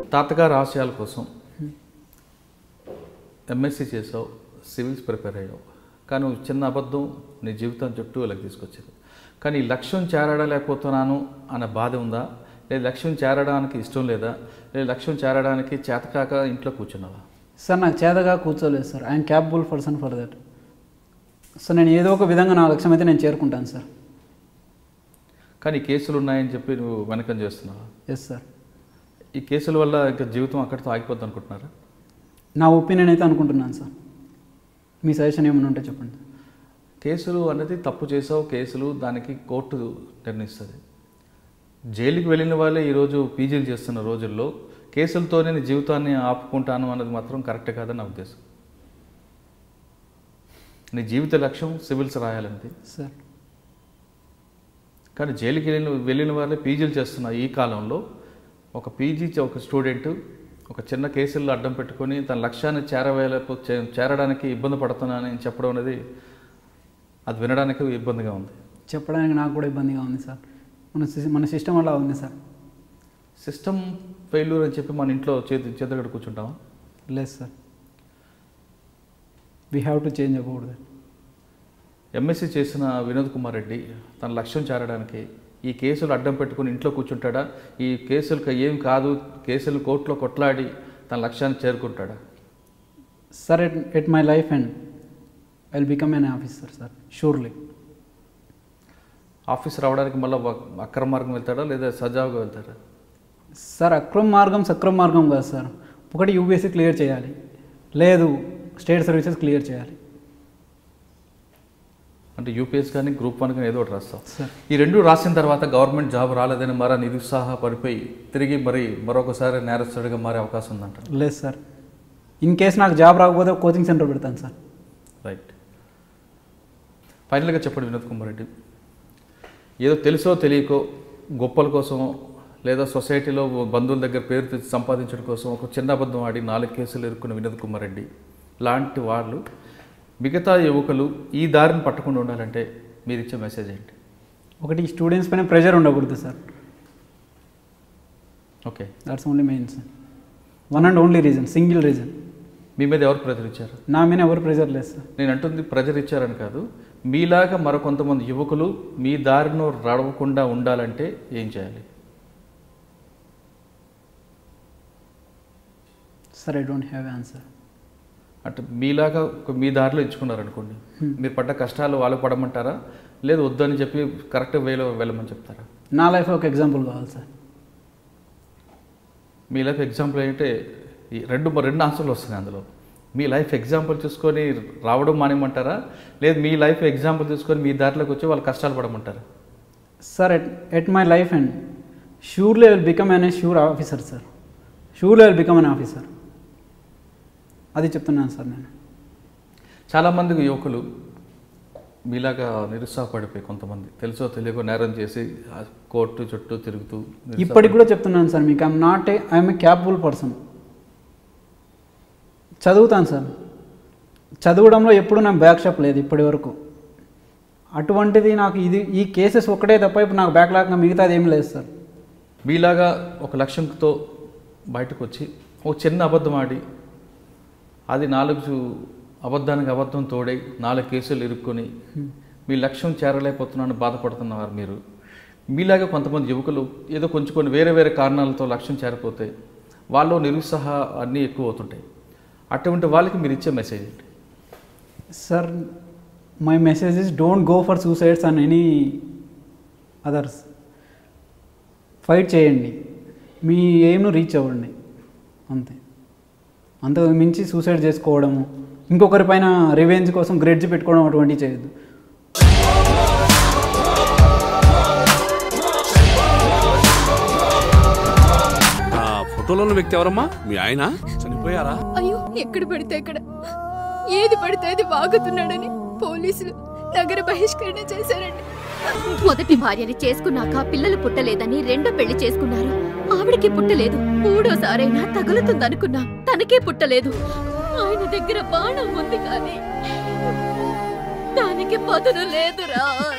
తాతగారి ఆశయాల కోసం ఎంఎస్సి చేసావు సివిల్స్ ప్రిపేర్ అయ్యావు కానీ ఒక చిన్న అబద్ధం నీ జీవితం చుట్టూ ఇలా తీసుకొచ్చింది కానీ ఈ లక్ష్యం చేరడలేకపోతున్నాను అనే బాధ ఉందా లేదా లక్ష్యం చేరడానికి ఇష్టం లేదా లేదా లక్ష్యం చేరడానికి చేతకాక ఇంట్లో కూర్చున్నావా సార్ నాకు చేతగా కూర్చోలేదు sir I'm capable person for that so నేను ఏదో ఒక విధంగా నా లక్ష్యం అయితే నేను చేరుకుంటాను సార్ కానీ ఈ కేసులు ఉన్నాయని చెప్పి నువ్వు వెనకం చేస్తున్నావా ఎస్ సార్ ఈ కేసుల వల్ల ఇంకా జీవితం అక్కడితో ఆగిపోద్ది అనుకుంటున్నారా నా ఒపీనియన్ అయితే అనుకుంటున్నాను సార్ మీ సజెషన్ ఏమైనా ఉంటే చెప్పండి కేసులు అనేది తప్పు చేసావు కేసులు దానికి కోర్టు నిర్ణయిస్తుంది జైలుకి వెళ్ళిన వాళ్ళే ఈరోజు పీజీలు చేస్తున్న రోజుల్లో కేసులతోనే నీ జీవితాన్ని ఆపుకుంటాను అన్నది మాత్రం కరెక్ట్ కాదని నా ఉద్దేశం నీ జీవిత లక్ష్యం సివిల్స్ రాయాలన్నది సార్ కానీ జైలుకి వెళ్ళిన వెళ్ళిన వాళ్ళే పీజీలు చేస్తున్న ఈ కాలంలో ఒక పీజీ చే- ఒక స్టూడెంట్ ఒక చిన్న కేసుల్లో అడ్డం పెట్టుకొని తన లక్ష్యాన్ని చేరవేయలేక చే- చేరడానికి ఇబ్బంది పడుతున్నానని చెప్పడం అనేది అది వినడానికి ఇబ్బందిగా ఉంది చెప్పడానికి నాకు కూడా ఇబ్బందిగా ఉంది సార్ మన సిస్- మన సిస్టమ్ అలా ఉంది సార్ సిస్టమ్ ఫెయిల్యూర్ అని చెప్పి మన ఇంట్లో చేతి చేతగడ కూర్చుంటామా లేదు sir we have to change about that MSc చేసిన వినోద్ కుమార్ రెడ్డి తన లక్ష్యం చేరడానికి ఈ కేసులు అడ్డం పెట్టుకుని ఇంట్లో కూర్చుంటాడా ఈ కేసులకు ఏం కాదు కేసులు కోర్టులో కొట్లాడి తన లక్ష్యాన్ని చేరుకుంటాడా sir at at my life and I will become an officer sir surely office రావడానికి మళ్ళీ అక్రమ మార్గం వెళ్తాడా లేదా సజావుగా వెళ్తాడా సార్ అక్రమ మార్గం సక్రమ మార్గం కాదు సార్ ఒకటి యూపీఎస్సీ క్లియర్ చేయాలి లేదు స్టేట్ సర్వీసెస్ క్లియర్ చేయాలి అంటే యూపీఎస్ కానీ గ్రూప్ వన్ కానీ ఏదో ఒకటి రాస్తాం సార్ ఈ రెండు రాసిన తర్వాత గవర్నమెంట్ జాబ్ రాలేదని మరో నిరుత్సాహ పడిపోయి తిరిగి మరి మరొకసారి నేరస్తుడిగా మారే అవకాశం ఉందంట లేదు సార్ ఇన్ కేస్ నాకు జాబ్ రాకపోతే కోచింగ్ సెంటర్ పెడతాను సార్ రైట్ ఫైనల్గా చెప్పండి వినోద్ కుమార్ రెడ్డి ఏదో తెలుసో తెలియకో గొప్పల కోసం లేదా సొసైటీలో బంధువుల దగ్గర పేరు తెచ్చి సంపాదించడం కోసం ఒక చిన్న అబద్ధం ఆడి నాలుగు కేసులు ఎదుర్కొన్న వినోద్ కుమార్ రెడ్డి లాంటి వాళ్ళు మిగతా యువకులు ఈ దారిని పట్టకుండా ఉండాలంటే మీరు ఇచ్చే మెసేజ్ ఏంటి ఒకటి స్టూడెంట్స్ పైన ప్రెషర్ ఉండకూడదు sir okay that's only main sir one and only reason single reason మీ మీద ఎవరు ప్రెజర్ ఇచ్చారు నా మీద ఎవరు ప్రెషర్ లేదు సార్ నేను అంటుంది ప్రెజర్ ఇచ్చారని కాదు మీలాగా మరికొంతమంది యువకులు మీ దారిను రడవకుండా ఉండాలంటే ఏం చేయాలి sir I don't have answer అంటే మీలాగా ఒక మీ దారిలో ఇచ్చుకున్నారనుకోండి మీరు పడ్డ కష్టాలు వాళ్ళకు పడమంటారా లేదు వద్దని చెప్పి కరెక్ట్ వేలో వెళ్ళమని చెప్తారా నా లైఫ్ ఒక ఎగ్జాంపుల్ కావాలి సార్ మీ లైఫ్ ఎగ్జాంపుల్ ఏంటంటే ఈ రెండు రెండు ఆన్సర్లు వస్తున్నాయి అందులో మీ లైఫ్ ఎగ్జాంపుల్ చూసుకొని రావడం మానేమంటారా లేదు మీ లైఫ్ ఎగ్జాంపుల్ చూసుకొని మీ దారిలోకి వచ్చి వాళ్ళు కష్టాలు పడమంటారా sir at at my life and surely will become an a sure officer sir surely will become an officer అది చెప్తున్నాను సార్ నేను చాలామంది యువకులు మీలాగా నిరుత్సాహపడిపోయి కొంతమంది తెలుసో తెలియకో నేరం చేసి ఆ కోర్టు చుట్టూ తిరుగుతూ ఇప్పటికి కూడా చెప్తున్నాను సార్ మీకు I'm not a I'm a capable person చదువుతాను సార్ చదవడంలో ఎప్పుడు నాకు బ్యాక్ షాప్ లేదు ఇప్పటి వరకు అటువంటిది నాకు ఇది ఈ కేసెస్ ఒక్కటే తప్ప ఇప్పుడు నాకు బ్యాక్ లాగా మిగతాది ఏం లేదు సార్ మీలాగా ఒక లక్ష్యంతో బయటకు వచ్చి ఒక చిన్న అబద్ధం ఆడి అది నాలుగు అబద్ధానికి అబద్ధం తోడై నాలుగు కేసులు ఇరుక్కొని మీ లక్ష్యం చేరలేకపోతున్నాను బాధపడుతున్నవారు మీరు మీలాగా కొంతమంది యువకులు ఏదో కొంచెం కొన్ని వేరే వేరే కారణాలతో లక్ష్యం చేరపోతే వాళ్ళు నిరుత్సాహ అన్నీ ఎక్కువ అవుతుంటాయి అటువంటి వాళ్ళకి మీరు ఇచ్చే మెసేజ్ ఏంటి sir my message is don't go for suicides and any others fight చేయండి మీ ఎయిమ్ను రీచ్ అవ్వండి అంతే అంతకు మించి సూసైడ్ చేసుకోవడము ఇంకొకరి పైన రివెంజ్ కోసం గ్రెడ్జ్ పెట్టుకోవడం అటువంటివి చేయొద్దు ఆ ఫోటోలో ఉన్న వ్యక్తి ఎవరమ్మా మీ ఆయన చనిపోయారా అయ్యో ఎక్కడ పడితే అక్కడ ఏది పడితే అది వాగుతున్నాడని పోలీసులు నగర బహిష్కరణ చేశారండి మొదటి భార్యని చేసుకున్నాక పిల్లలు పుట్టలేదని రెండో పెళ్లి చేసుకున్నారు ఆవిడకి పుట్టలేదు మూడోసారైనా తగులుతుందనుకున్నా తనకే పుట్టలేదు ఆయన దగ్గర బాణం ఉంది కానీ దానికి పదును లేదురా